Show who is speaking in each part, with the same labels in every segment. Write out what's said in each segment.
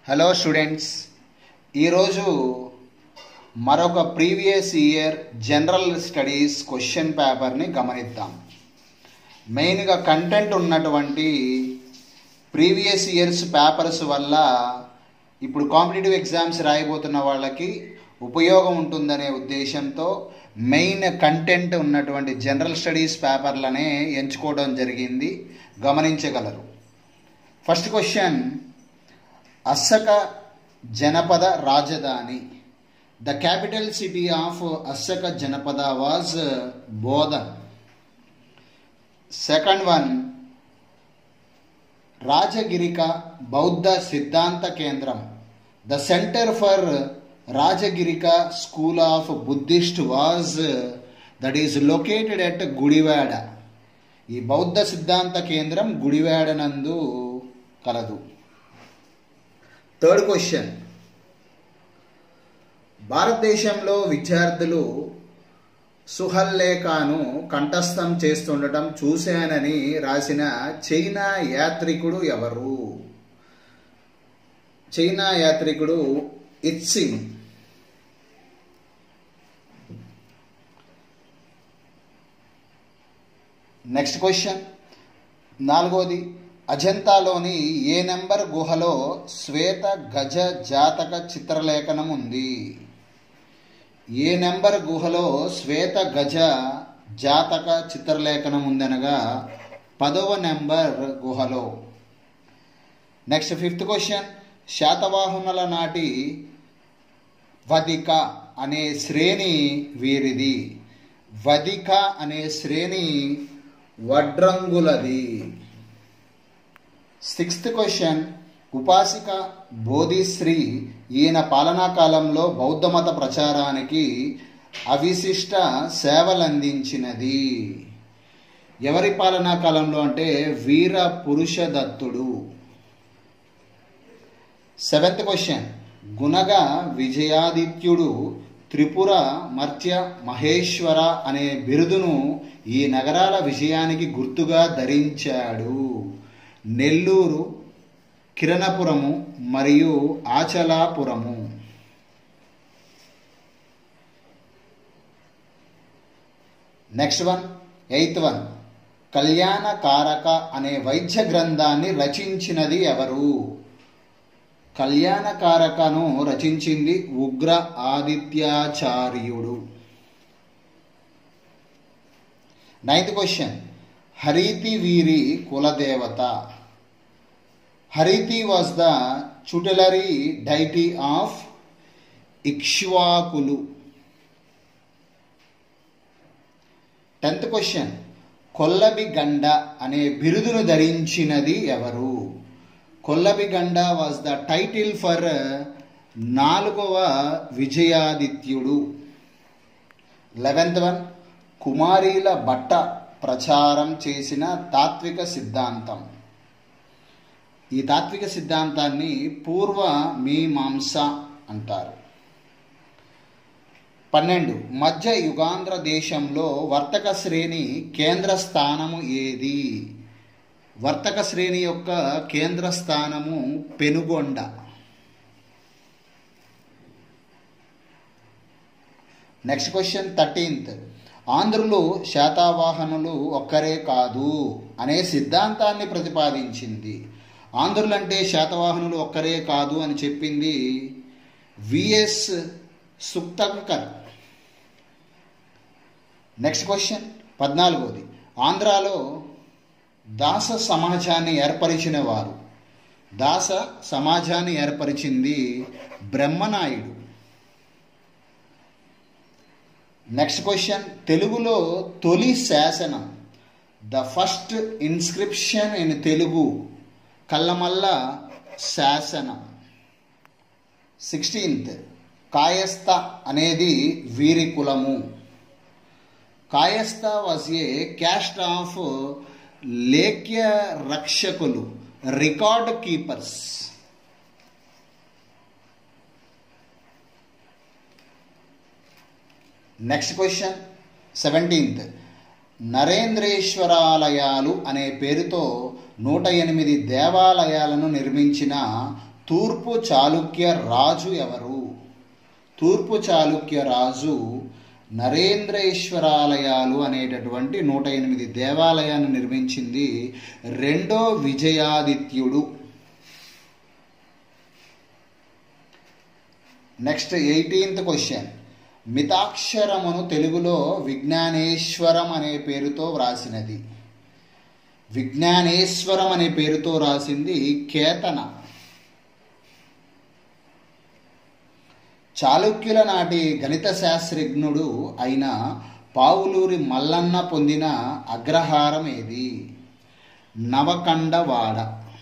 Speaker 1: hello students ఈరోజు మరొక previous year general studies question పేపర్ని గమనిద్దాం మెయిన్గా కంటెంట్ ఉన్నటువంటి ప్రీవియస్ ఇయర్స్ పేపర్స్ వల్ల ఇప్పుడు కాంపిటేటివ్ ఎగ్జామ్స్ రాయబోతున్న వాళ్ళకి ఉపయోగం ఉంటుందనే ఉద్దేశంతో మెయిన్ కంటెంట్ ఉన్నటువంటి జనరల్ స్టడీస్ పేపర్లనే ఎంచుకోవడం జరిగింది గమనించగలరు ఫస్ట్ క్వశ్చన్ అస్సక జనపద రాజధాని the capital city of Assaka janapada was Bodhan second one Rajagirika బౌద్ధ సిద్ధాంత కేంద్రం the centre for Rajagirika school of Buddhist was that is located at Gudivada ఈ బౌద్ధ సిద్ధాంత కేంద్రం గుడివాడ నందు కలదు థర్డ్ క్వశ్చన్ భారతదేశంలో విద్యార్థులు సుహల్లేఖను కంఠస్థం చేస్తుండటం చూశానని రాసిన చైనా యాత్రికుడు ఎవరు చైనా యాత్రికుడు ఇత్సింగ్ నెక్స్ట్ క్వశ్చన్ నాలుగోది అజంతాలోని ఏ నెంబర్ గుహలో శ్వేత గజ జాతక చిత్రలేఖనం ఉంది ఏ నెంబర్ గుహలో శ్వేత గజ జాతక చిత్రలేఖనం ఉందనగా పదవ నెంబర్ గుహలో నెక్స్ట్ ఫిఫ్త్ క్వశ్చన్ శాతవాహనుల నాటి వదిక అనే శ్రేణి వీరిది వదిక అనే శ్రేణి వడ్రంగులది సిక్స్త్ క్వశ్చన్ ఉపాసిక బోధిశ్రీ ఈయన పాలనా కాలంలో బౌద్ధమత ప్రచారానికి అవిశిష్ట సేవలందించినది ఎవరి పాలనా కాలంలో అంటే వీర పురుష దత్తుడు సెవెంత్ క్వశ్చన్ గుణగ విజయాదిత్యుడు త్రిపుర మర్త్య మహేశ్వర అనే బిరుదును ఈ నగరాల విజయానికి గుర్తుగా ధరించాడు నెల్లూరు కిరణపురము మరియు ఆచలాపురము next one eighth one Kalyanakaraka అనే వైద్య గ్రంథాన్ని రచించినది ఎవరు కళ్యాణకారకను రచించింది ఉగ్ర ఆదిత్యాచార్యుడు నైన్త్ క్వశ్చన్ హరితి వీరి కులదేవత Hariti was the tutelary deity of ఇక్ష్వాకులు టెన్త్ క్వశ్చన్ కొల్లబిగండ అనే బిరుదును ధరించినది ఎవరు Kollabiganda was the title for నాలుగవ విజయాదిత్యుడు లెవెన్త్ వన్ కుమారీల బట్ట ప్రచారం చేసిన తాత్విక సిద్ధాంతం ఈ తాత్విక సిద్ధాంతాన్ని పూర్వ మీమాంస అంటారు పన్నెండు మధ్య యుగాంధ్ర దేశంలో వర్తక శ్రేణి కేంద్ర స్థానము ఏది వర్తక శ్రేణి యొక్క కేంద్ర స్థానము పెనుగొండ నెక్స్ట్ క్వశ్చన్ థర్టీన్త్ ఆంధ్రులు శాతవాహనులు ఒక్కరే కాదు అనే సిద్ధాంతాన్ని ప్రతిపాదించింది ఆంధ్రులంటే శాతవాహనులు ఒక్కరే కాదు అని చెప్పింది విఎస్ సుక్తంకర్ నెక్స్ట్ క్వశ్చన్ పద్నాలుగోది ఆంధ్రాలో దాస సమాజాన్ని ఏర్పరిచిన వారు దాస సమాజాన్ని ఏర్పరిచింది బ్రహ్మనాయుడు నెక్స్ట్ క్వశ్చన్ తెలుగులో తొలి శాసనం the first inscription in Telugu Kallamalla శాసనం సిక్స్టీన్త్ కాయస్థ అనేది వీరి కులము Kayastha was a caste of లేఖ్య రక్షకులు record keepers next question seventeenth నరేంద్రేశ్వరాలయాలు అనే పేరుతో నూట ఎనిమిది దేవాలయాలను నిర్మించిన తూర్పు చాళుక్య రాజు ఎవరు తూర్పు చాళుక్య రాజు నరేంద్రేశ్వరాలయాలు అనేటటువంటి నూట ఎనిమిది దేవాలయాన్ని నిర్మించింది రెండో విజయాదిత్యుడు నెక్స్ట్ ఎయిటీన్త్ క్వశ్చన్ మితాక్షరమును తెలుగులో విజ్ఞానేశ్వరం అనే పేరుతో వ్రాసినది విజ్ఞానేశ్వరం అనే పేరుతో రాసింది కేతన చాళుక్యుల నాటి గణిత శాస్త్రజ్ఞుడు అయిన పావులూరి మల్లన్న పొందిన అగ్రహారం ఏది నవకండవాడ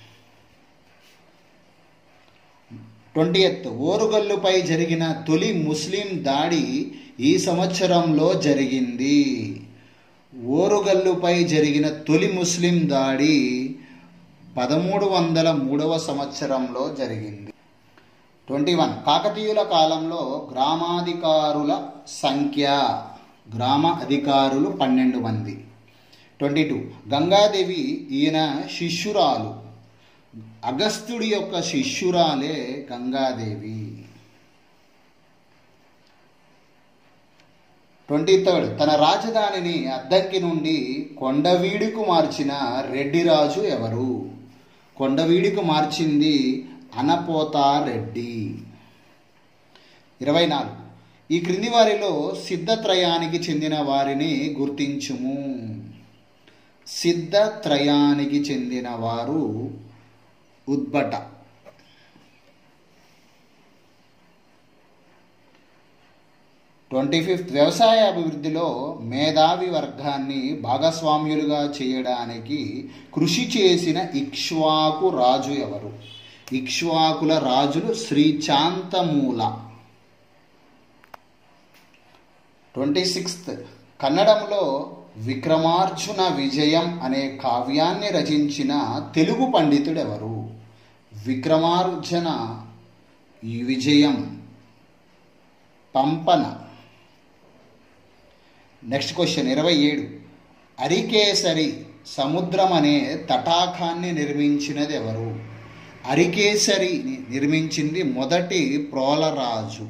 Speaker 1: ట్వంటీ ఎత్ ఓరుగల్లుపై జరిగిన తొలి ముస్లిం దాడి ఈ సంవత్సరంలో జరిగింది ఓరుగల్లుపై జరిగిన తొలి ముస్లిం దాడి పదమూడు వందల మూడవ సంవత్సరంలో జరిగింది ట్వంటీ వన్ కాకతీయుల కాలంలో గ్రామాధికారుల సంఖ్య గ్రామ అధికారులు పన్నెండు మంది ట్వంటీ టూ గంగాదేవి ఈయన శిష్యురాలు అగస్త్యుడి యొక్క శిష్యురాలే గంగాదేవి ట్వంటీ థర్డ్ తన రాజధానిని అద్దంకి నుండి కొండవీడుకు మార్చిన రెడ్డిరాజు ఎవరు కొండవీడుకు మార్చింది అనపోతారెడ్డి ఇరవై నాలుగు ఈ క్రింది వారిలో సిద్ధత్రయానికి చెందిన వారిని గుర్తించుము సిద్ధత్రయానికి చెందిన వారు ఉద్భట ట్వంటీ ఫిఫ్త్ వ్యవసాయ అభివృద్ధిలో మేధావి వర్గాన్ని భాగస్వామ్యులుగా చేయడానికి కృషి చేసిన ఇక్ష్వాకు రాజు ఎవరు ఇక్ష్వాకుల రాజులు శ్రీచాంతమూల ట్వంటీ సిక్స్త్ కన్నడంలో విక్రమార్జున విజయం అనే కావ్యాన్ని రచించిన తెలుగు పండితుడు ఎవరు విక్రమార్జున విజయం పంపన నెక్స్ట్ క్వశ్చన్ ఇరవై ఏడు అరికేసరి సముద్రం అనే తటాకాన్ని నిర్మించినది ఎవరు అరికేసరి నిర్మించింది మొదటి ప్రోలరాజు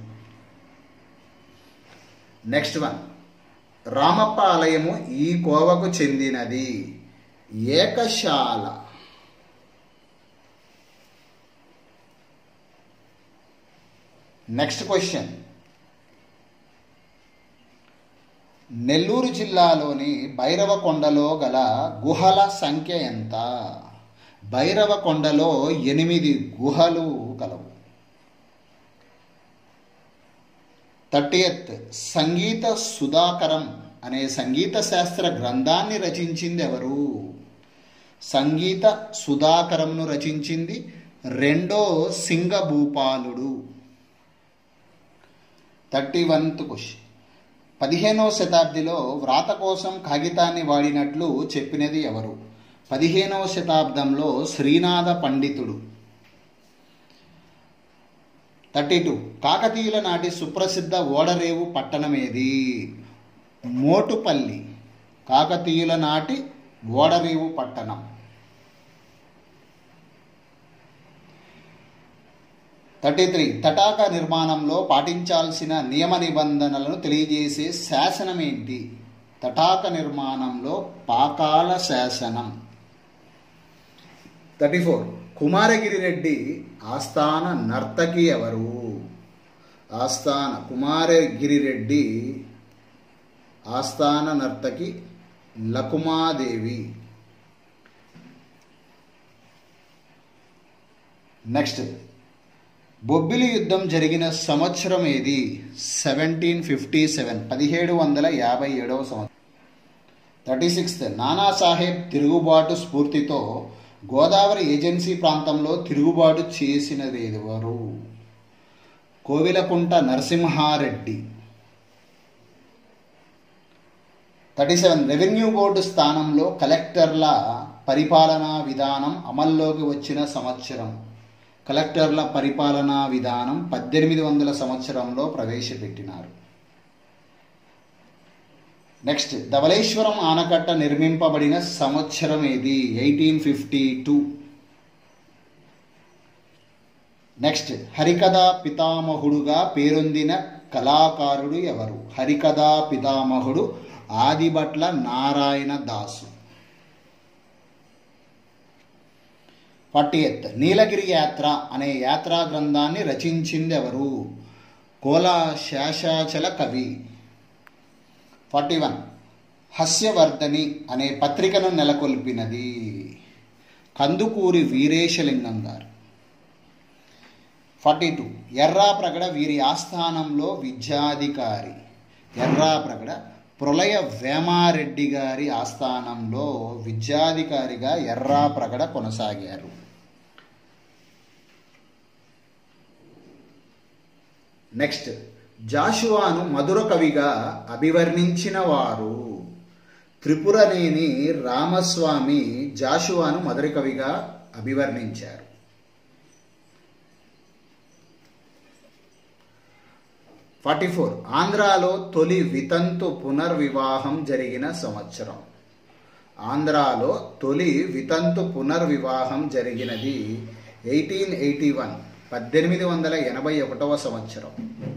Speaker 1: నెక్స్ట్ వన్ రామప్ప ఆలయము ఈ కోవకు చెందినది ఏకశాల నెక్స్ట్ క్వశ్చన్ నెల్లూరు జిల్లాలోని భైరవకొండలో గల గుహల సంఖ్య ఎంత భైరవకొండలో ఎనిమిది గుహలు కలవు థర్టీయత్ సంగీత సుధాకరం అనే సంగీత శాస్త్ర గ్రంథాన్ని రచించింది ఎవరు సంగీత సుధాకరంను రచించింది రెండో సింగభూపాలుడు థర్టీ వన్త్ క్వశ్చన్ పదిహేనవ శతాబ్దిలో వ్రాత కోసం కాగితాన్ని వాడినట్లు చెప్పినది ఎవరు పదిహేనవ శతాబ్దంలో శ్రీనాథ పండితుడు థర్టీ టూ కాకతీయుల నాటి సుప్రసిద్ధ ఓడరేవు పట్టణమేది మోటుపల్లి కాకతీయుల నాటి ఓడరేవు పట్టణం థర్టీ త్రీ తటాక నిర్మాణంలో పాటించాల్సిన నియమ నిబంధనలను తెలియజేసే శాసనం ఏంటి తటాక నిర్మాణంలో పాకాల శాసనం థర్టీ ఫోర్ కుమారగిరి రెడ్డి ఆస్థాన నర్తకి ఎవరు ఆస్థాన కుమారగిరి రెడ్డి ఆస్థాన నర్తకి లకుమాదేవి నెక్స్ట్ బొబ్బిలి యుద్ధం జరిగిన సంవత్సరం ఏది సెవెంటీన్ ఫిఫ్టీ సెవెన్ పదిహేడు వందల యాభై ఏడవ సంవత్సరం థర్టీ సిక్స్త్ నానాసాహెబ్ తిరుగుబాటు స్ఫూర్తితో గోదావరి ఏజెన్సీ ప్రాంతంలో తిరుగుబాటు చేసినది ఎవరు Kovilakunta Narasimhareddy thirty seven revenue board స్థానంలో కలెక్టర్ల పరిపాలనా విధానం అమల్లోకి వచ్చిన సంవత్సరం కలెక్టర్ల పరిపాలనా విధానం పద్దెనిమిది వందల సంవత్సరంలో ప్రవేశపెట్టినారు నెక్స్ట్ ధవళేశ్వరం ఆనకట్ట నిర్మింపబడిన సంవత్సరం ఏది ఎయిటీన్ ఫిఫ్టీ టూ నెక్స్ట్ హరికథా పితామహుడుగా పేరొందిన కళాకారుడు ఎవరు హరికథా పితామహుడు ఆదిభట్ల నారాయణ దాసు ఫార్టీ ఎత్ నీలగిరి యాత్ర అనే యాత్రా గ్రంథాన్ని రచించింది ఎవరు కోల శేషాచల కవి ఫార్టీ వన్ హస్యవర్ధని అనే పత్రికను నెలకొల్పినది కందుకూరి వీరేశలింగం గారు ఫార్టీ టూ ఎర్రాప్రగడ వీరి ఆస్థానంలో విద్యాధికారి ఎర్రాప్రగడ ప్రళయ వేమారెడ్డి గారి ఆస్థానంలో విద్యాధికారిగా ఎర్రాప్రగడ కొనసాగారు నెక్స్ట్ జాషువాను మధుర కవిగా అభివర్ణించిన వారు త్రిపురనేని రామస్వామి జాషువాను మధుర కవిగా అభివర్ణించారు ఫార్టీ ఫోర్ ఆంధ్రాలో తొలి వితంతు పునర్వివాహం జరిగిన సంవత్సరం ఆంధ్రాలో తొలి వితంతు పునర్వివాహం జరిగినది ఎయిటీన్ ఎయిటీ వన్ పద్దెనిమిది వందల ఎనభై ఒకటవ సంవత్సరం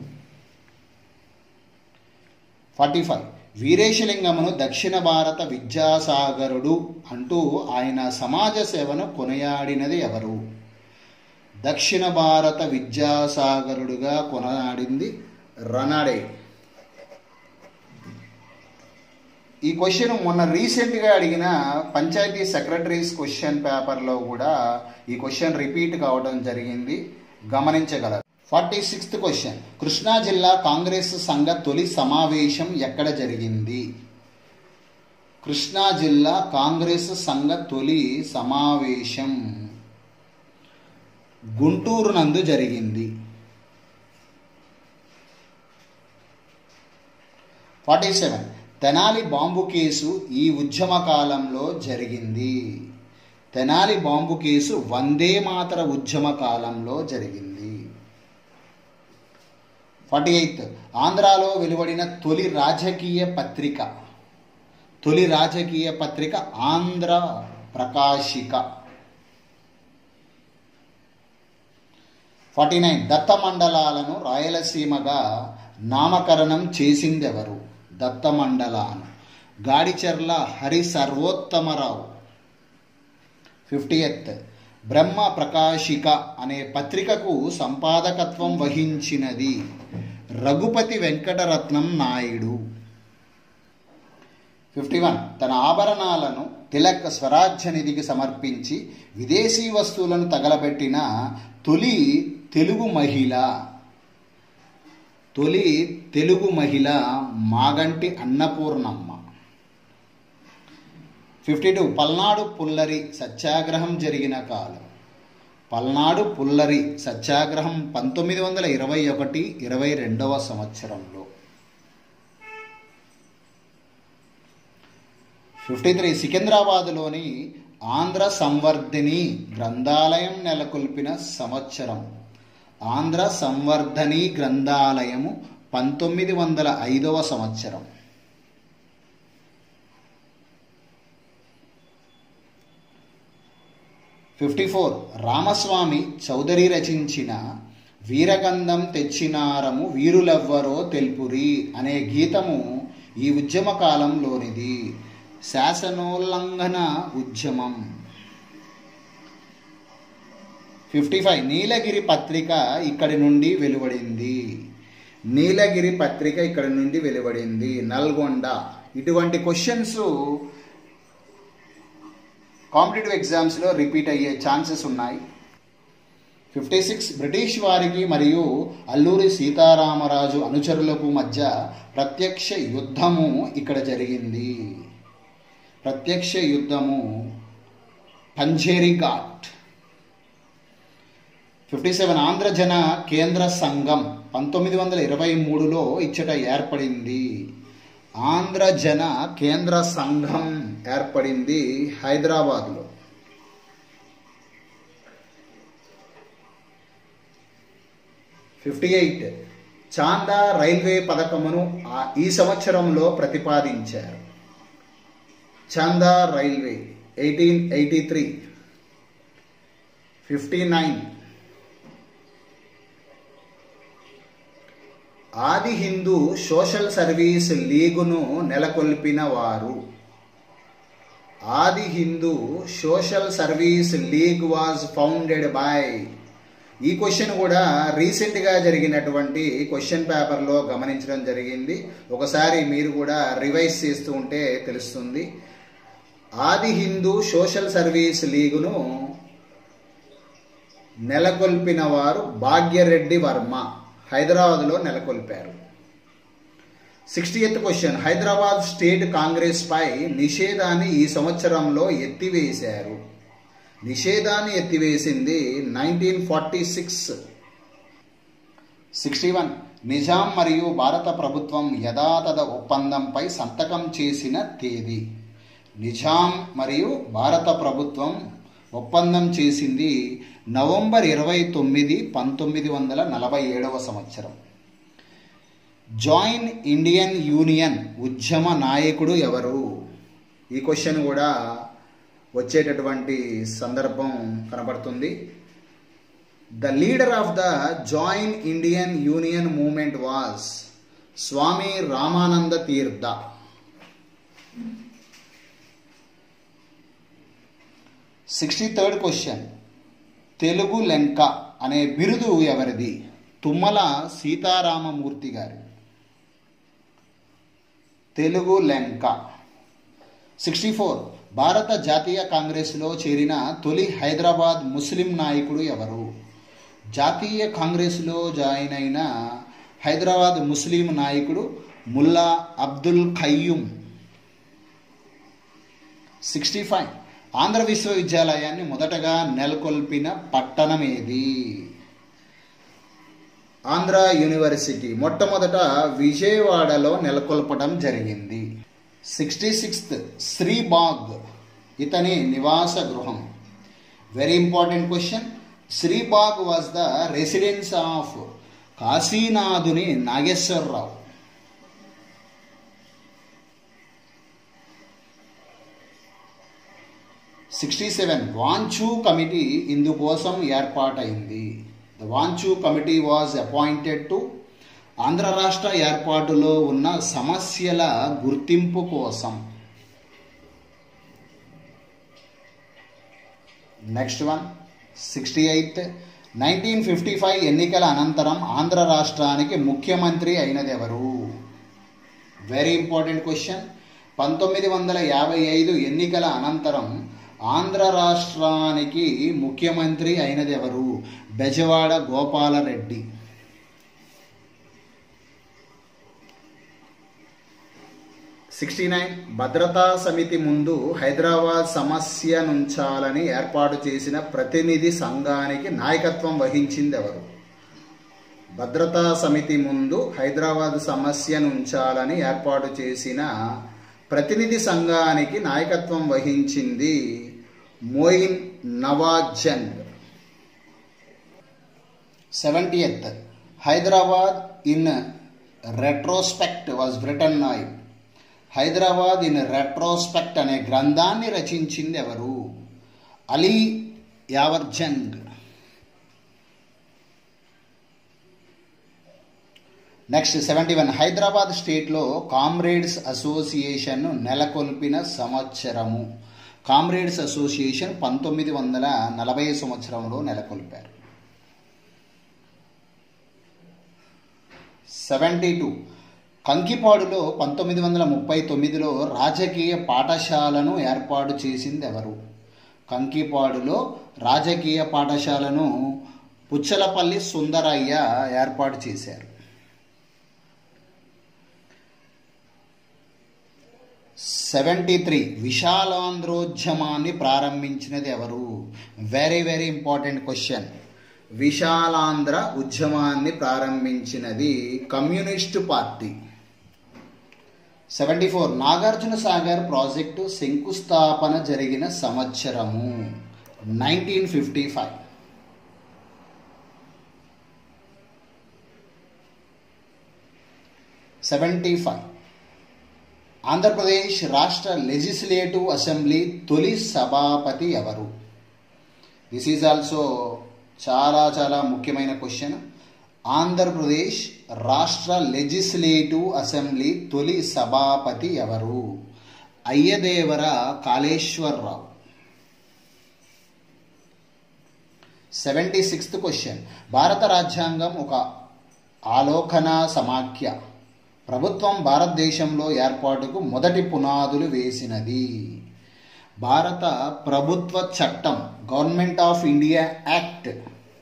Speaker 1: ఫార్టీ ఫైవ్ వీరేశలింగమును దక్షిణ భారత విద్యాసాగరుడు అంటూ ఆయన సమాజ సేవను కొనియాడినది ఎవరు దక్షిణ భారత విద్యాసాగరుడుగా కొనయాడింది రనాడే ఈ క్వశ్చన్ మొన్న రీసెంట్గా అడిగిన పంచాయతీ సెక్రటరీస్ క్వశ్చన్ పేపర్లో కూడా ఈ క్వశ్చన్ రిపీట్ కావడం జరిగింది గమనించగలరు ఫార్టీ సిక్స్త్ క్వశ్చన్ కృష్ణా జిల్లా కాంగ్రెస్ సంఘ తొలి సమావేశం ఎక్కడ జరిగింది కృష్ణా జిల్లా కాంగ్రెస్ సంఘ తొలి సమావేశం గుంటూరు నందు జరిగింది forty seven Tenali bomb case ఈ ఉద్యమ కాలంలో జరిగింది తెనాలి బాంబు కేసు వందే మాతర ఉద్యమ కాలంలో జరిగింది ఫార్టీ ఎయిత్ ఆంధ్రాలో వెలువడిన తొలి రాజకీయ పత్రిక తొలి రాజకీయ పత్రిక ఆంధ్ర ప్రకాశిక ఫార్టీ నైన్ దత్త మండలాలను రాయలసీమగా నామకరణం చేసిందెవరు దత్త మండలాను గాడిచెర్ల హరి సర్వోత్తమరావు ఫిఫ్టీ ఎత్ బ్రహ్మ ప్రకాశిక అనే పత్రికకు సంపాదకత్వం వహించినది రఘుపతి వెంకటరత్నం నాయుడు ఫిఫ్టీ వన్ తన ఆభరణాలను తిలక్ స్వరాజ్య నిధికి సమర్పించి విదేశీ వస్తువులను తగలబెట్టిన తొలి తెలుగు మహిళ తొలి తెలుగు మహిళ మాగంటి అన్నపూర్ణమ్మ ఫిఫ్టీ టూ పల్నాడు పుల్లరి సత్యాగ్రహం జరిగిన కాలం పల్నాడు పుల్లరి సత్యాగ్రహం పంతొమ్మిది వందల ఇరవై ఒకటి ఇరవై రెండవ సంవత్సరంలో ఫిఫ్టీ త్రీ సికింద్రాబాద్లోని ఆంధ్ర సంవర్ధిని గ్రంథాలయం నెలకొల్పిన సంవత్సరం ఆంధ్ర సంవర్ధని గ్రంథాలయము పంతొమ్మిది వందల ఐదవ సంవత్సరం ఫిఫ్టీ ఫోర్ రామస్వామి చౌదరి రచించిన వీరగంధం తెచ్చినారము వీరులెవ్వరో తెలుపురి అనే గీతము ఈ ఉద్యమ కాలంలోనిది శాసనోల్లంఘన ఉద్యమం ఫిఫ్టీ ఫైవ్ నీలగిరి పత్రిక ఇక్కడి నుండి వెలువడింది నీలగిరి పత్రిక ఇక్కడి నుండి వెలువడింది నల్గొండ ఇటువంటి క్వశ్చన్స్ కాంపిటేటివ్ ఎగ్జామ్స్లో రిపీట్ అయ్యే ఛాన్సెస్ ఉన్నాయి ఫిఫ్టీ సిక్స్ బ్రిటిష్ వారికి మరియు అల్లూరి సీతారామరాజు అనుచరులకు మధ్య ప్రత్యక్ష యుద్ధము ఇక్కడ జరిగింది ప్రత్యక్ష యుద్ధము పంజేరి ఘాట్ ఫిఫ్టీ సెవెన్ ఆంధ్రజన కేంద్ర సంఘం పంతొమ్మిది వందల ఇరవై మూడులో ఇచ్చట ఏర్పడింది ఆంధ్రజన కేంద్ర సంఘం ఏర్పడింది హైదరాబాద్లో ఫిఫ్టీ ఎయిట్ చాందా రైల్వే పథకమును ఆ- ఈ సంవత్సరంలో ప్రతిపాదించారు Chanda railway eighteen eighty three fifty nine Adi Hindu social service లీగును నెలకొల్పిన వారు Adi Hindu social service league was founded by ఈ క్వశ్చన్ కూడా రీసెంట్గా జరిగినటువంటి క్వశ్చన్ పేపర్లో గమనించడం జరిగింది ఒకసారి మీరు కూడా రివైజ్ చేస్తూ ఉంటే తెలుస్తుంది ఆది హిందూ సోషల్ సర్వీస్ లీగును నెలకొల్పిన వారు భాగ్యరెడ్డి వర్మ హైదరాబాద్లో నెలకొల్పారు sixtieth question Hyderabad state Congress పై నిషేధాన్ని ఈ సంవత్సరంలో ఎత్తివేశారు నిషేధాన్ని ఎత్తివేసింది nineteen forty six sixty one Nizam మరియు భారత ప్రభుత్వం యథాతథ ఒప్పందంపై సంతకం చేసిన తేదీ నిజాం మరియు భారత ప్రభుత్వం ఒప్పందం చేసింది నవంబర్ ఇరవై తొమ్మిది పంతొమ్మిది వందల నలభై ఏడవ సంవత్సరం జాయిన్ ఇండియన్ యూనియన్ ఉద్యమ నాయకుడు ఎవరు ఈ క్వశ్చన్ కూడా వచ్చేటటువంటి సందర్భం కనబడుతుంది the leader of the join Indian union movement was Swami Ramananda Tirtha sixty third question Telugu Lenka అనే బిరుదు ఎవరిది తుమ్మల సీతారామమూర్తి గారి తెలుగు లెంక సిక్స్టీ ఫోర్ భారత జాతీయ కాంగ్రెస్లో చేరిన తొలి హైదరాబాద్ ముస్లిం నాయకుడు ఎవరు జాతీయ కాంగ్రెస్లో జాయిన్ అయిన హైదరాబాద్ ముస్లిం నాయకుడు ముల్లా అబ్దుల్ ఖయ్యూమ్ సిక్స్టీ ఫైవ్ ఆంధ్ర విశ్వవిద్యాలయాన్ని మొదటగా నెలకొల్పిన పట్టణం ఏది ఆంధ్ర యూనివర్సిటీ మొట్టమొదట విజయవాడలో నెలకొల్పడం జరిగింది సిక్స్టీ సిక్స్త్ శ్రీబాగ్ ఇతని నివాస గృహం very important question Sribagh was the residence of Kasinathuni Nageswararao sixty seven Wanchoo committee ఇందుకోసం ఏర్పాటైంది the Wanchoo committee was appointed to Andhra రాష్ట్ర ఏర్పాటులో ఉన్న సమస్యల గుర్తింపు కోసం next one sixty eighth nineteen fifty five ఎన్నికల అనంతరం ఆంధ్ర రాష్ట్రానికి ముఖ్యమంత్రి అయినది ఎవరు వెరీ ఇంపార్టెంట్ క్వశ్చన్ పంతొమ్మిది వందల యాభై ఐదు ఎన్నికల అనంతరం ఆంధ్ర రాష్ట్రానికి ముఖ్యమంత్రి అయినది ఎవరు బెజవాడ గోపాలరెడ్డి సిక్స్టీ నైన్ భద్రతా సమితి ముందు హైదరాబాద్ సమస్య నుంచాలని ఏర్పాటు చేసిన ప్రతినిధి సంఘానికి నాయకత్వం వహించింది ఎవరు భద్రతా సమితి ముందు హైదరాబాద్ సమస్య నుంచాలని ఏర్పాటు చేసిన ప్రతినిధి సంఘానికి నాయకత్వం వహించింది Moin Nawaz Jung seventieth Hyderabad in retrospect was written by Hyderabad in retrospect అనే గ్రంథాన్ని రచించింది ఎవరు Ali Yavarjung next seventy one Hyderabad స్టేట్లో కామ్రేడ్స్ అసోసియేషన్ నెలకొల్పిన సంవత్సరము కామ్రేడ్స్ అసోసియేషన్ పంతొమ్మిది వందల నలభై సంవత్సరంలో నెలకొల్పారు సెవెంటీ టూ కంకిపాడులో పంతొమ్మిది వందల ముప్పై తొమ్మిదిలో రాజకీయ పాఠశాలను ఏర్పాటు చేసింది ఎవరు కంకిపాడులో రాజకీయ పాఠశాలను పుచ్చలపల్లి సుందరయ్య ఏర్పాటు చేశారు సెవెంటీ త్రీ విశాలాంధ్రోద్యమాన్ని ప్రారంభించినది ఎవరు very very important question Visalandhra ఉద్యమాన్ని ప్రారంభించినది communist party seventy four Nagarjuna Sagar project శంకుస్థాపన జరిగిన సంవత్సరము nineteen fifty five seventy five Andhra Pradesh రాష్ట్ర లెజిస్లేటివ్ అసెంబ్లీ తొలి సభాపతి ఎవరు దిస్ ఈజ్ ఆల్సో చాలా చాలా ముఖ్యమైన క్వశ్చన్ ఆంధ్రప్రదేశ్ రాష్ట్ర లెజిస్లేటివ్ అసెంబ్లీ తొలి సభాపతి ఎవరు Ayyadevara Kaleswararao seventy sixth question భారత రాజ్యాంగం ఒక ఆలోకన సమాఖ్య ప్రభుత్వం భారతదేశంలో ఏర్పాటుకు మొదటి పునాదులు వేసినది భారత ప్రభుత్వ చట్టం government of India act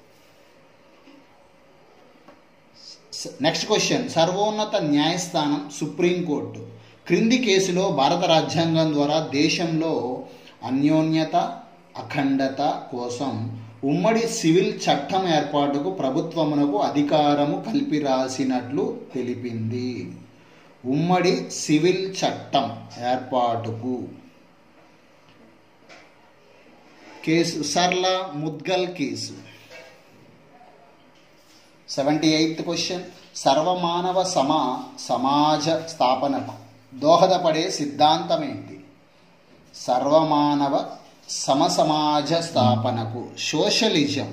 Speaker 1: next question సర్వోన్నత న్యాయస్థానం సుప్రీంకోర్టు క్రింది కేసులో భారత రాజ్యాంగం ద్వారా దేశంలో అన్యోన్యత అఖండత కోసం ఉమ్మడి సివిల్ చట్టం ఏర్పాటుకు ప్రభుత్వమునకు అధికారము కల్పిరాసినట్లు తెలిపింది ఉమ్మడి సివిల్ చట్టం ఏర్పాటుకు case Sarla Mudgal case seventy eighth question సర్వమానవ సమా సమాజ స్థాపనకు దోహదపడే సిద్ధాంతం ఏంటి సర్వమానవ సమసమాజ స్థాపనకు సోషలిజం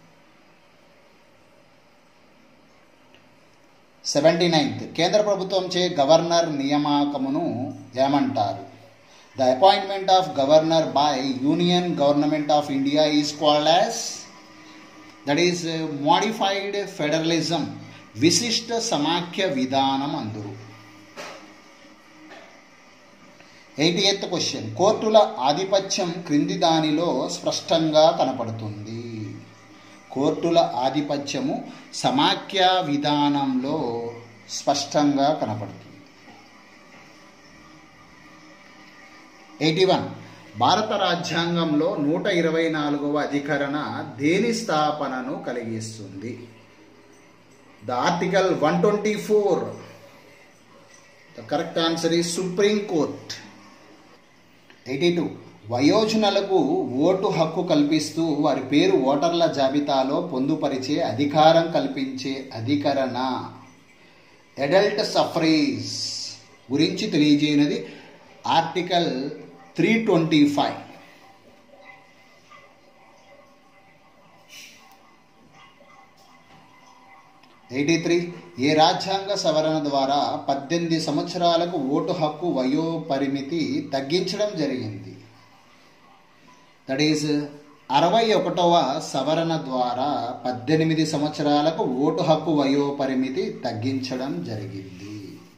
Speaker 1: సెవెంటీ నైన్త్ కేంద్ర ప్రభుత్వంచే గవర్నర్ నియామకమును ఏమంటారు the appointment of governor by union government of India is called as that is modified federalism విశిష్ట సమాఖ్య విధానం అందరు ఎయిటీ ఎయిత్ క్వశ్చన్ కోర్టుల ఆధిపత్యం క్రింది దానిలో స్పష్టంగా కనపడుతుంది కోర్టుల ఆధిపత్యము సమాఖ్య విధానంలో స్పష్టంగా కనపడుతుంది ఎయిటీ వన్ భారత రాజ్యాంగంలో నూట ఇరవై నాలుగవ అధికరణ దేని స్థాపనను కలిగిస్తుంది the article one twenty four the correct answer ఈ సుప్రీం కోర్ట్ ఎయిటీ టూ వయోజనులకు ఓటు హక్కు కల్పిస్తూ వారి పేరు ఓటర్ల జాబితాలో పొందుపరిచే అధికారం కల్పించే అధికరణ అడల్ట్ సఫరేజ్ గురించి తెలియజేయనది article three twenty five eighty three ఏ రాజ్యాంగ సవరణ ద్వారా పద్దెనిమిది సంవత్సరాలకు ఓటు హక్కు వయో పరిమితి తగ్గించడం జరిగింది దట్ ఈస్ అరవై ఒకటవ సవరణ ద్వారా పద్దెనిమిది సంవత్సరాలకు ఓటు హక్కు వయో పరిమితి తగ్గించడం జరిగింది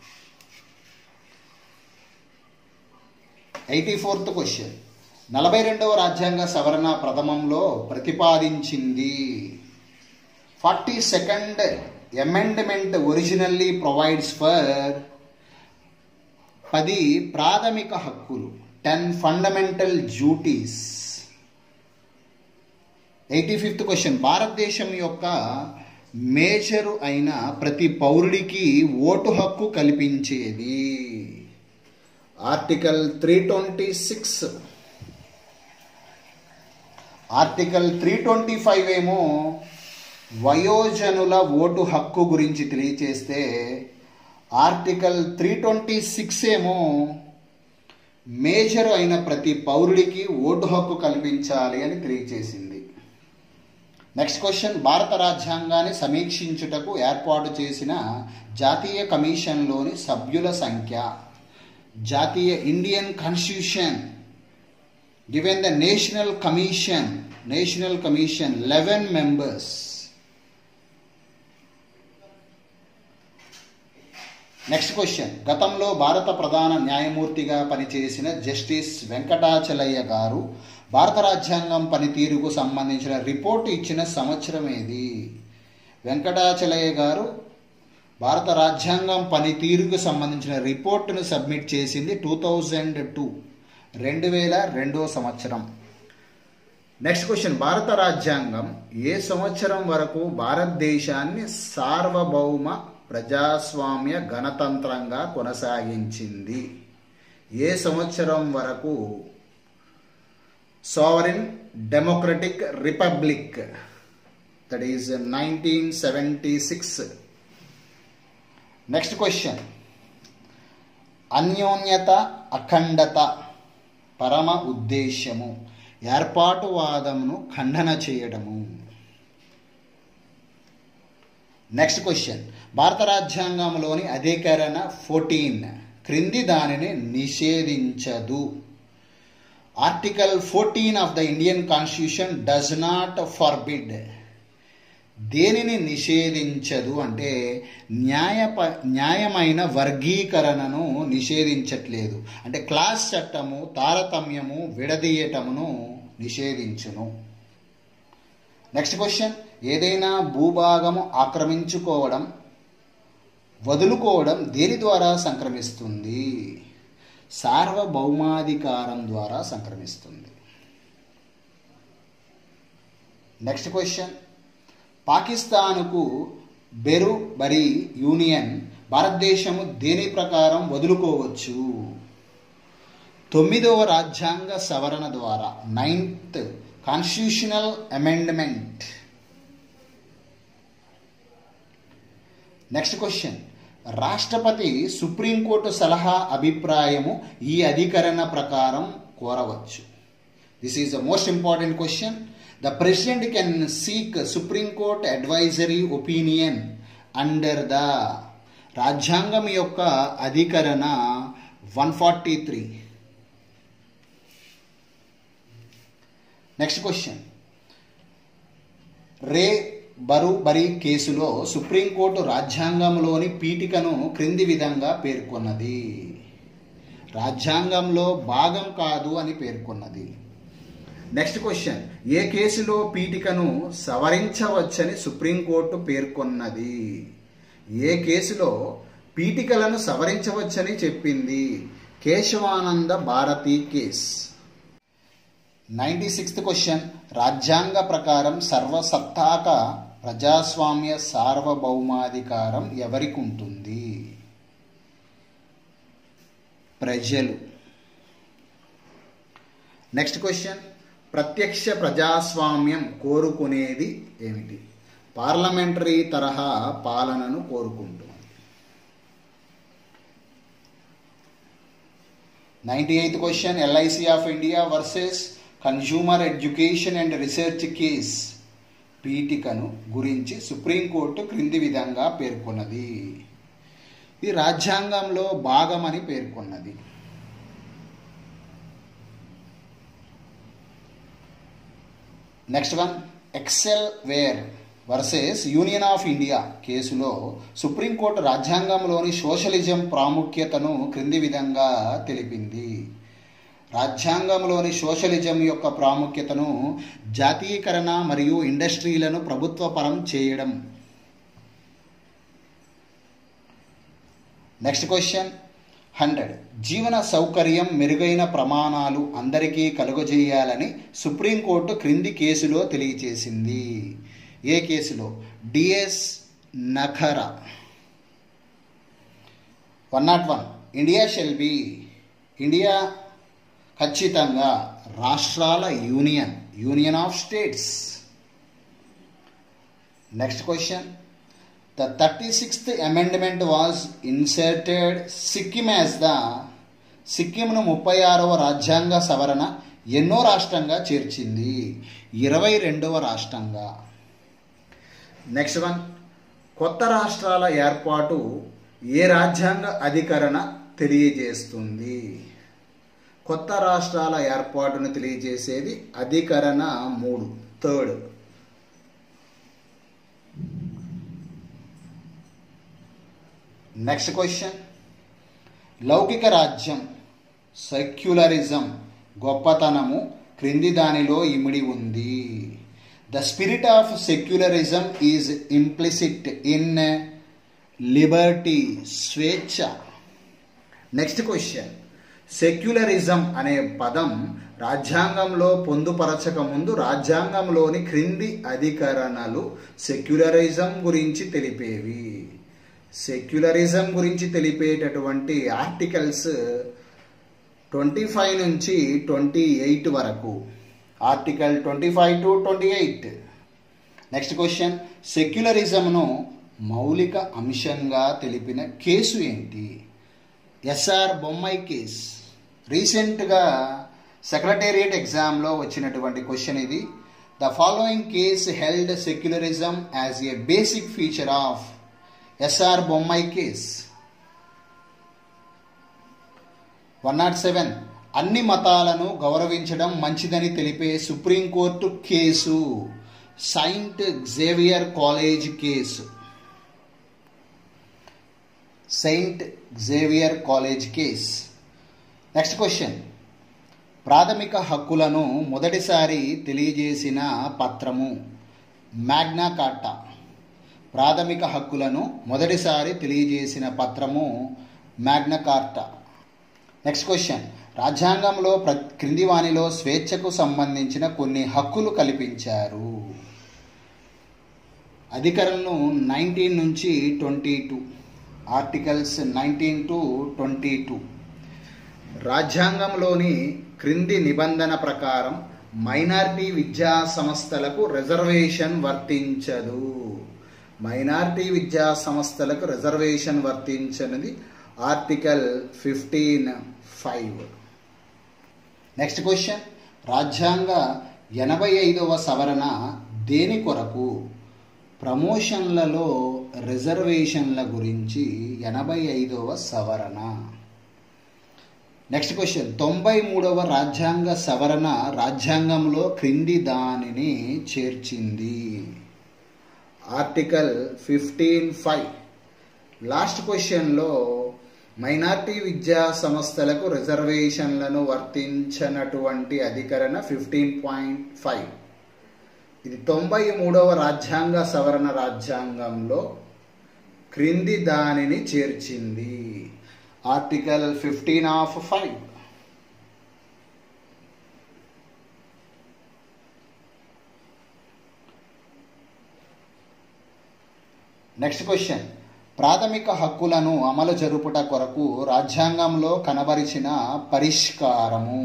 Speaker 1: ఎయిటీ ఫోర్త్ క్వశ్చన్ నలభై రెండవ రాజ్యాంగ సవరణ ప్రథమంలో ప్రతిపాదించింది forty second amendment originally provides for పది ప్రాథమిక హక్కులు ten fundamental duties eighty fifth question భారతదేశం యొక్క మేజరు అయిన ప్రతి పౌరుడికి ఓటు హక్కు కల్పించేది article three twenty six article three twenty five ఏమో వయోజనుల ఓటు హక్కు గురించి తెలియచేస్తే ఆర్టికల్ త్రీ ట్వంటీ సిక్స్ ఏమో మేజర్ అయిన ప్రతి పౌరుడికి ఓటు హక్కు కల్పించాలి అని తెలియచేసింది నెక్స్ట్ క్వశ్చన్ భారత రాజ్యాంగాన్ని సమీక్షించుటకు ఏర్పాటు చేసిన జాతీయ కమిషన్లోని సభ్యుల సంఖ్య జాతీయ Indian constitution given the national commission national commission eleven members next question గతంలో భారత ప్రధాన న్యాయమూర్తిగా పనిచేసిన జస్టిస్ వెంకటాచలయ్య గారు భారత రాజ్యాంగం పనితీరుకు సంబంధించిన రిపోర్ట్ ఇచ్చిన సంవత్సరం ఏది వెంకటాచలయ్య గారు భారత రాజ్యాంగం పనితీరుకు సంబంధించిన రిపోర్టును సబ్మిట్ చేసింది టూ థౌజండ్ టూ రెండు వేల రెండో సంవత్సరం నెక్స్ట్ క్వశ్చన్ భారత రాజ్యాంగం ఏ సంవత్సరం వరకు భారతదేశాన్ని సార్వభౌమ ప్రజాస్వామ్య గణతంత్రంగా కొనసాగించింది ఏ సంవత్సరం వరకు sovereign democratic republic that is nineteen seventy six next question అన్యోన్యత అఖండత పరమ ఉద్దేశ్యము ఏర్పాటువాదమును ఖండన చేయడము నెక్స్ట్ క్వశ్చన్ భారత రాజ్యాంగంలోని అధికరణ ఫోర్టీన్ క్రింది దానిని నిషేధించదు article fourteen of the Indian constitution does not forbid దేనిని నిషేధించదు అంటే న్యాయప న్యాయమైన వర్గీకరణను నిషేధించట్లేదు అంటే క్లాస్ చట్టము తారతమ్యము విడదీయటమును నిషేధించును నెక్స్ట్ క్వశ్చన్ ఏదైనా భూభాగము ఆక్రమించుకోవడం వదులుకోవడం దేని ద్వారా సంక్రమిస్తుంది సార్వభౌమాధికారం ద్వారా సంక్రమిస్తుంది నెక్స్ట్ క్వశ్చన్ పాకిస్తాన్కు బెరు బరి యూనియన్ భారతదేశము దేని ప్రకారం వదులుకోవచ్చు తొమ్మిదవ రాజ్యాంగ సవరణ ద్వారా ninth constitutional amendment next question రాష్ట్రపతి సుప్రీంకోర్టు సలహా అభిప్రాయము ఈ అధికరణ ప్రకారం కోరవచ్చు this is the most important question the president can seek supreme court advisory opinion under the రాజ్యాంగం యొక్క అధికరణ one forty three next question re Berubari కేసులో సుప్రీంకోర్టు రాజ్యాంగంలోని పీఠికను క్రింది విధంగా పేర్కొన్నది రాజ్యాంగంలో భాగం కాదు అని పేర్కొన్నది నెక్స్ట్ క్వశ్చన్ ఏ కేసులో పీఠికను సవరించవచ్చని సుప్రీంకోర్టు పేర్కొన్నది ఏ కేసులో పీఠికలను సవరించవచ్చని చెప్పింది Kesavananda Bharati case ninety sixth question రాజ్యాంగ ప్రకారం సర్వసత్తాక ప్రజాస్వామ్య సార్వభౌమాధికారం ఎవరికి ఉంటుంది ప్రజలు నెక్స్ట్ క్వశ్చన్ ప్రత్యక్ష ప్రజాస్వామ్యం కోరుకునేది ఏమిటి పార్లమెంటరీ తరహా పాలనను కోరుకుంటుంది ninety eighth question LIC of India versus consumer education and research case పీఠికను గురించి సుప్రీంకోర్టు క్రింది విధంగా పేర్కొన్నది ఇది రాజ్యాంగంలో భాగమని పేర్కొన్నది next one Excel Wear versus union of India కేసులో సుప్రీంకోర్టు రాజ్యాంగంలోని సోషలిజం ప్రాముఖ్యతను క్రింది విధంగా తెలిపింది రాజ్యాంగంలోని సోషలిజం యొక్క ప్రాముఖ్యతను జాతీయకరణ మరియు ఇండస్ట్రీలను ప్రభుత్వపరం చేయడం నెక్స్ట్ క్వశ్చన్ హండ్రెడ్ జీవన సౌకర్యం మెరుగైన ప్రమాణాలు అందరికీ కలుగజేయాలని సుప్రీంకోర్టు క్రింది కేసులో తెలియచేసింది ఏ కేసులో DS Nakara one nought one India shall be India ఖచ్చితంగా రాష్ట్రాల union union of states next question the thirty sixth amendment was inserted Sikkim as the సిక్కింను ముప్పై ఆరవ రాజ్యాంగ సవరణ ఎన్నో రాష్ట్రంగా చేర్చింది ఇరవై రెండవ రాష్ట్రంగా నెక్స్ట్ వన్ కొత్త రాష్ట్రాల ఏర్పాటు ఏ రాజ్యాంగ అధికరణ తెలియజేస్తుంది కొత్త రాష్ట్రాల ఏర్పాటును తెలియజేసేది అధికరణ మూడు థర్డ్ నెక్స్ట్ క్వశ్చన్ లౌకిక రాజ్యం సెక్యులరిజం గొప్పతనము క్రింది దానిలో ఇమిడి ఉంది the spirit of secularism is implicit in liberty స్వేచ్ఛ నెక్స్ట్ క్వశ్చన్ సెక్యులరిజం అనే పదం రాజ్యాంగంలో పొందుపరచక ముందు రాజ్యాంగంలోని క్రింది అధికరణలు సెక్యులరిజం గురించి తెలిపేవి సెక్యులరిజం గురించి తెలిపేటటువంటి ఆర్టికల్స్ ట్వంటీ ఫైవ్ నుంచి ట్వంటీ ఎయిట్ వరకు article twenty five to twenty eight next question సెక్యులరిజంను మౌలిక అంశంగా తెలిపిన కేసు ఏంటి ఎస్ఆర్ బొమ్మాయి కేస్ రీసెంట్గా సెక్రటేరియట్ ఎగ్జామ్లో వచ్చినటువంటి క్వశ్చన్ ఇది the following case held secularism as a basic feature of SR Bommai case one nought seven అన్ని మతాలను గౌరవించడం మంచిదని తెలిపే supreme court case Saint Xavier college case Saint Xavier college case next question ప్రాథమిక హక్కులను మొదటిసారి తెలియజేసిన పత్రము మ్యాగ్నా కార్టా ప్రాథమిక హక్కులను మొదటిసారి తెలియజేసిన పత్రము మ్యాగ్నా కార్టా నెక్స్ట్ క్వశ్చన్ రాజ్యాంగంలో ప్ర క్రింది వానిలో స్వేచ్ఛకు సంబంధించిన కొన్ని హక్కులు కల్పించారు అధికరణను నైన్టీన్ నుంచి twenty two articles nineteen to twenty two రాజ్యాంగంలోని క్రింది నిబంధన ప్రకారం మైనారిటీ విద్యా సంస్థలకు రిజర్వేషన్ వర్తించదు మైనారిటీ విద్యా సంస్థలకు రిజర్వేషన్ వర్తించనిది article fifteen five next question రాజ్యాంగ ఎనభై ఐదవ సవరణ దేని కొరకు ప్రమోషన్లలో రిజర్వేషన్ల గురించి ఎనభై ఐదవ సవరణ నెక్స్ట్ క్వశ్చన్ తొంభై మూడవ రాజ్యాంగ సవరణ రాజ్యాంగంలో క్రింది దానిని చేర్చింది ఆర్టికల్ ఫిఫ్టీన్ ఫైవ్ లాస్ట్ క్వశ్చన్లో మైనార్టీ విద్యా సంస్థలకు రిజర్వేషన్లను వర్తించనటువంటి అధికరణ ఫిఫ్టీన్ పాయింట్ ఫైవ్ ఇది తొంభై మూడవ రాజ్యాంగ సవరణ రాజ్యాంగంలో క్రింది దానిని చేర్చింది article fifteen of five next question ప్రాథమిక హక్కులను అమలు జరుపుట కొరకు రాజ్యాంగంలో కనబరిచిన పరిష్కారము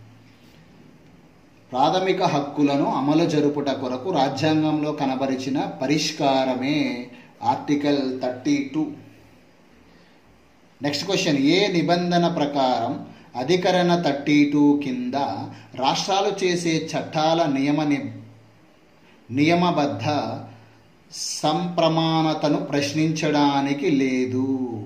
Speaker 1: ప్రాథమిక హక్కులను అమలు జరుపుట కొరకు రాజ్యాంగంలో కనబరిచిన పరిష్కారమే article thirty two next question ఏ నిబంధన ప్రకారం అధికరణ థర్టీ టూ కింద రాష్ట్రాలు చేసే చట్టాల నియమ నియమబద్ధ సంప్రమాణతను ప్రశ్నించడానికి లేదు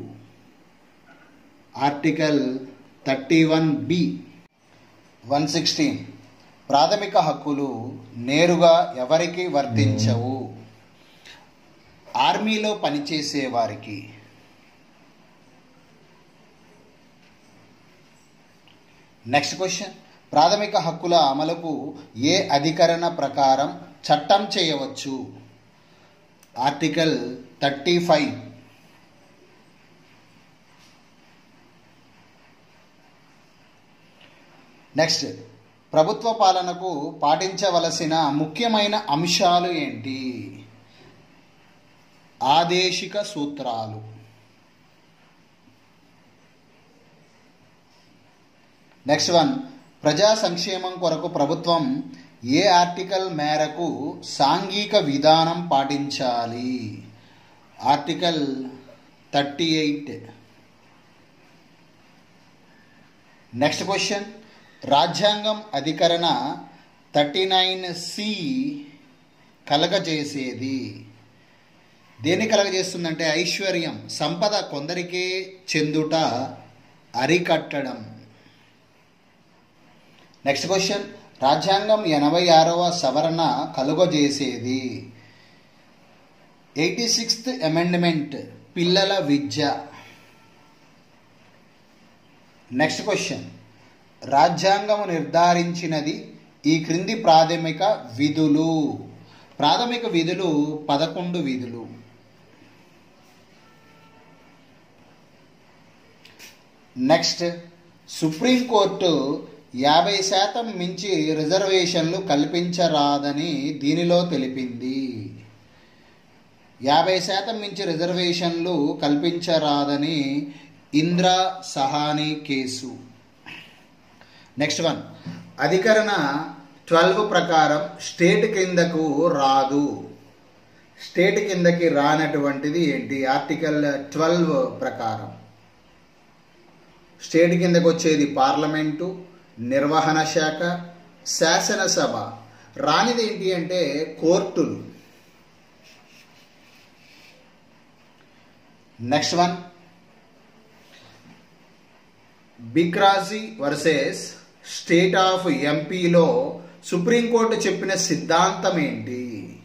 Speaker 1: article thirty one B one sixteen ప్రాథమిక హక్కులు నేరుగా ఎవరికి వర్తించవు ఆర్మీలో పనిచేసే వారికి నెక్స్ట్ క్వశ్చన్ ప్రాథమిక హక్కుల అమలుకు ఏ అధికరణ ప్రకారం చట్టం చేయవచ్చు ఆర్టికల్ థర్టీ ఫైవ్ నెక్స్ట్ ప్రభుత్వ పాలనకు పాటించవలసిన ముఖ్యమైన అంశాలు ఏంటి ఆదేశిక సూత్రాలు నెక్స్ట్ వన్ ప్రజా సంక్షేమం కొరకు ప్రభుత్వం ఏ ఆర్టికల్ మేరకు సాంఘిక విధానం పాటించాలి article thirty eight next question రాజ్యాంగం అధికరణ థర్టీ నైన్ సి కలగజేసేది దేని కలగజేస్తుందంటే ఐశ్వర్యం సంపద కొందరికే చెందుట అరికట్టడం నెక్స్ట్ క్వశ్చన్ రాజ్యాంగం ఎనభై ఆరవ సవరణ కలుగజేసేది ఎయిటీ సిక్స్త్ అమెండ్మెంట్ పిల్లల విద్య నెక్స్ట్ క్వశ్చన్ రాజ్యాంగం నిర్ధారించినది ఈ క్రింది ప్రాథమిక విధులు ప్రాథమిక విధులు పదకొండు విధులు నెక్స్ట్ సుప్రీంకోర్టు యాభై శాతం మించి రిజర్వేషన్లు కల్పించరాదని దీనిలో తెలిపింది యాభై శాతం మించి రిజర్వేషన్లు కల్పించరాదని Indra Sawhney case next one అధికరణ ట్వెల్వ్ ప్రకారం స్టేట్ కిందకు రాదు స్టేట్ కిందకి రానటువంటిది ఏంటి ఆర్టికల్ ట్వెల్వ్ ప్రకారం స్టేట్ కిందకు వచ్చేది పార్లమెంటు నిర్వహణ శాఖ శాసనసభ రానిది ఏంటి అంటే కోర్టులు next one Bhikaji versus state of ఎంపీలో సుప్రీంకోర్టు చెప్పిన సిద్ధాంతం ఏంటి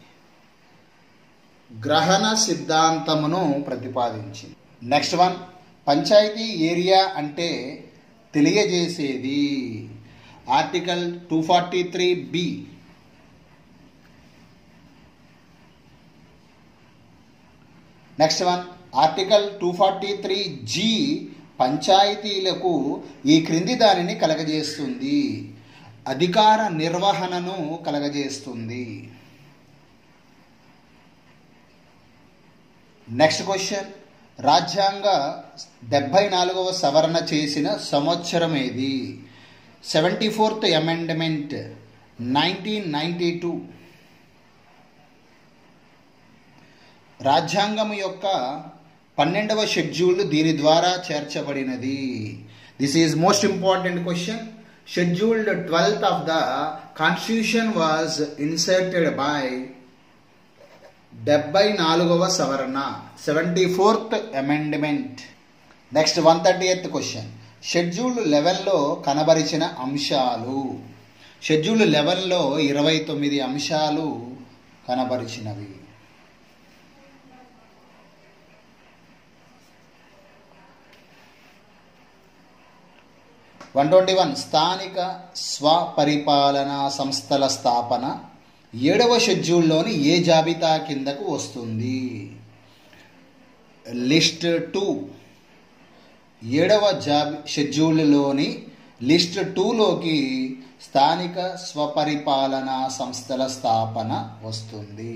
Speaker 1: గ్రహణ సిద్ధాంతమును ప్రతిపాదించింది నెక్స్ట్ వన్ పంచాయతీ ఏరియా అంటే తెలియజేసేది article two forty three B next one article two forty three G పంచాయతీలకు ఈ క్రింది దానిని కలగజేస్తుంది అధికార నిర్వహణను కలగజేస్తుంది నెక్స్ట్ క్వశ్చన్ రాజ్యాంగ డెబ్భై నాలుగవ సవరణ చేసిన సంవత్సరం ఏది seventy fourth amendment nineteen ninety two రాజ్యాంగం యొక్క పన్నెండవ షెడ్యూల్ దీని ద్వారా చేర్చబడినది this is most important question scheduled twelfth of the constitution was inserted by డెబ్బై నాలుగవ సవరణ seventy fourth amendment next one thirty eighth question schedule లెవెన్లో కనబరిచిన అంశాలు షెడ్యూల్ లెవెన్లో ఇరవై తొమ్మిది అంశాలు కనబరిచినవి వన్ ట్వంటీ వన్ స్థానిక స్వపరిపాలనా సంస్థల స్థాపన ఏడవ షెడ్యూల్లోని ఏ జాబితా కిందకు వస్తుంది లిస్ట్ టూ ఏడవ జాబి షెడ్యూల్లోని లిస్ట్ టూలోకి స్థానిక స్వపరిపాలనా సంస్థల స్థాపన వస్తుంది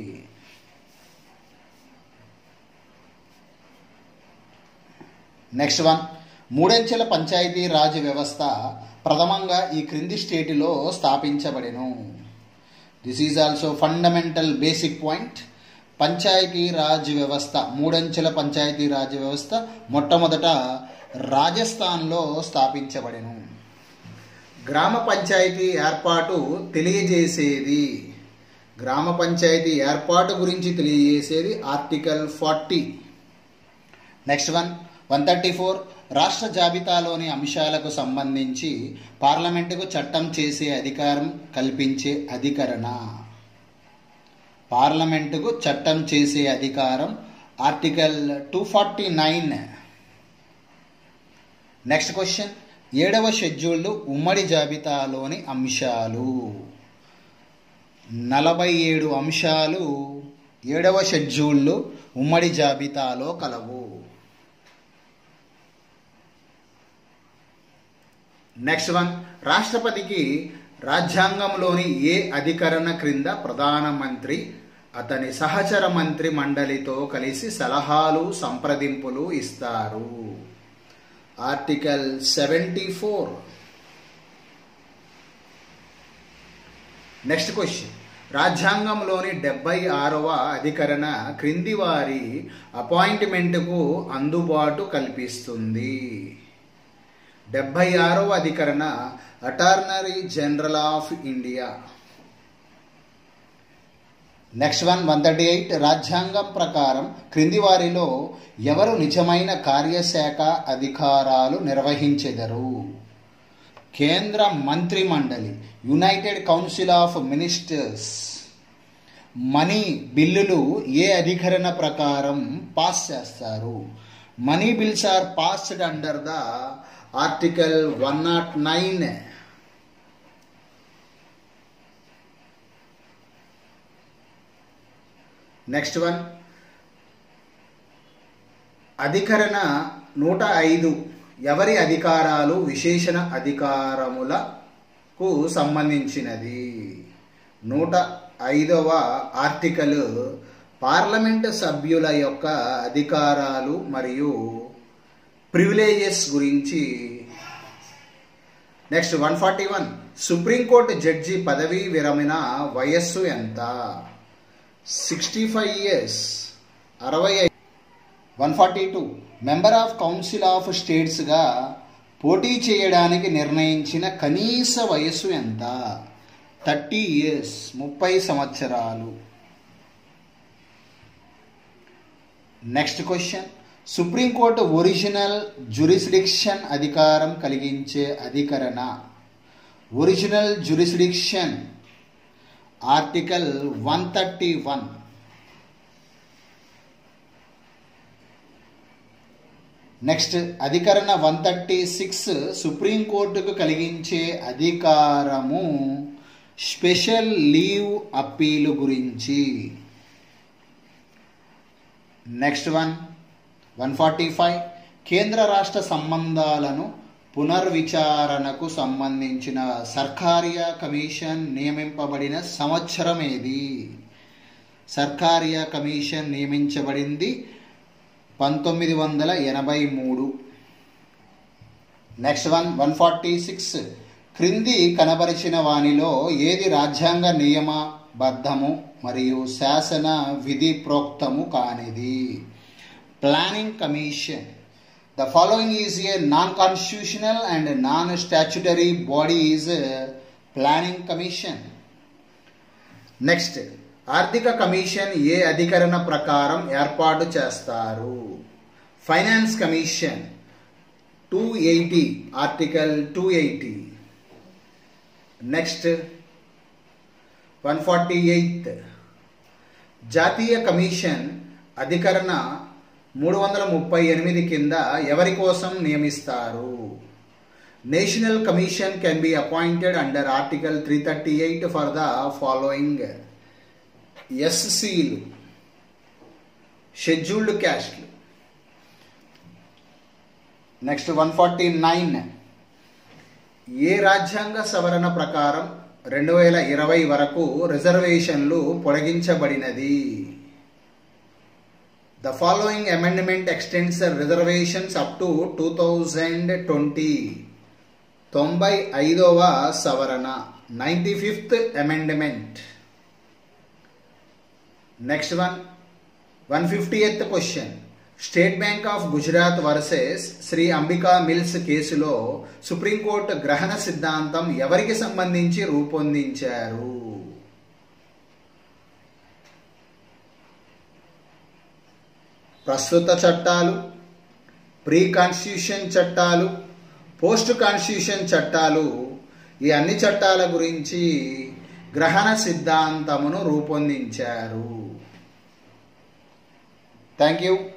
Speaker 1: నెక్స్ట్ వన్ మూడంచెల పంచాయతీ రాజ్ వ్యవస్థ ప్రథమంగా ఈ క్రింది స్టేటులో స్థాపించబడెను this is also fundamental basic point panchayati raj వ్యవస్థ మూడంచెల పంచాయతీ రాజ్ వ్యవస్థ మొట్టమొదట రాజస్థాన్లో స్థాపించబడెను గ్రామ పంచాయతీ ఏర్పాటు తెలియజేసేది గ్రామ పంచాయతీ ఏర్పాటు గురించి తెలియజేసేది article forty next one one thirty four రాష్ట్ర జాబితాలోని అంశాలకు సంబంధించి పార్లమెంటుకు చట్టం చేసే అధికారం కల్పించే అధికరణ పార్లమెంటుకు చట్టం చేసే అధికారం article two forty nine next question ఏడవ షెడ్యూల్ ఉమ్మడి జాబితాలోని అంశాలు నలభై ఏడు అంశాలు ఏడవ షెడ్యూల్ ఉమ్మడి జాబితాలో కలవు నెక్స్ట్ వన్ రాష్ట్రపతికి రాజ్యాంగంలోని ఏ అధికరణ క్రింద ప్రధానమంత్రి అతని సహచర మంత్రి మండలితో కలిసి సలహాలు సంప్రదింపులు ఇస్తారు article seventy four next question రాజ్యాంగంలోని డెబ్బై ఆరవ అధికరణ క్రింది వారి అపాయింట్మెంట్కు అందుబాటు కల్పిస్తుంది డెబ్బై ఆరవ అధికరణ attorney general of India next one one thirty eight రాజ్యాంగం ప్రకారం క్రింది వారిలో ఎవరు నిజమైన కార్యశాఖ అధికారాలు నిర్వహించెదరు కేంద్ర మంత్రి మండలి united council of ministers money బిల్లులు ఏ అధికరణ ప్రకారం పాస్ చేస్తారు money bills are passed under the article one not nine next one అధికరణ నూట ఐదు ఎవరి అధికారాలు విశేషణ అధికారములకు సంబంధించినది నూట ఐదవ ఆర్టికల్ పార్లమెంటు సభ్యుల యొక్క అధికారాలు మరియు ప్రివిలేజెస్ గురించి next one forty one supreme court judge పదవీ విరమణ వయస్సు ఎంత సిక్స్టీ ఫైవ్ ఇయర్స్ అరవై one forty two member of council of స్టేట్స్గా పోటీ చేయడానికి నిర్ణయించిన కనీస వయస్సు ఎంత థర్టీ ఇయర్స్ ముప్పై సంవత్సరాలు next question supreme court original jurisdiction అధికారం కలిగించే అధికరణ original jurisdiction article one thirty one next అధికరణ వన్ థర్టీ సిక్స్ సుప్రీంకోర్టుకు కలిగించే అధికారము స్పెషల్ లీవ్ అప్పీలు గురించి next one one forty five కేంద్ర రాష్ట్ర సంబంధాలను పునర్విచారణకు సంబంధించిన సర్కారియా కమిషన్ నియమింపబడిన సంవత్సరం ఏది సర్కారియా కమిషన్ నియమించబడింది పంతొమ్మిది వందల ఎనభై మూడు next one one forty six క్రింది కనబరిచిన వానిలో ఏది రాజ్యాంగ నియమబద్ధము మరియు శాసన విధి ప్రోక్తము కానిది planning commission the following is a non constitutional and non statutory body is planning commission next ఆర్థిక కమిషన్ ఏ అధికరణ ప్రకారం ఏర్పాటు చేస్తారు finance commission two eighty article two eighty next one forty eighth జాతీయ కమిషన్ అధికరణ మూడు వందల ముప్పై ఎనిమిది కింద ఎవరి కోసం నియమిస్తారు national commission can be appointed under article three thirty eight for the following ఎస్సీలు షెడ్యూల్డ్ క్యాస్ట్లు నెక్స్ట్ వన్ ఫార్టీ నైన్ ఏ రాజ్యాంగ సవరణ ప్రకారం రెండు వేల ఇరవై వరకు రిజర్వేషన్లు పొడిగించబడినది the following amendment extends reservations up to two thousand twenty తొంభై ఐదవ సవరణ ninety fifth amendment next one one fifty eighth question state bank of Gujarat versus Shri Ambika mills కేసులో సుప్రీంకోర్టు గ్రహణ సిద్ధాంతం ఎవరికి సంబంధించి రూపొందించారు ప్రస్తుత చట్టాలు ప్రీ కాన్స్టిట్యూషన్ చట్టాలు పోస్ట్ కాన్స్టిట్యూషన్ చట్టాలు ఈ అన్ని చట్టాల గురించి గ్రహణ సిద్ధాంతమును రూపొందించారు థ్యాంక్ యూ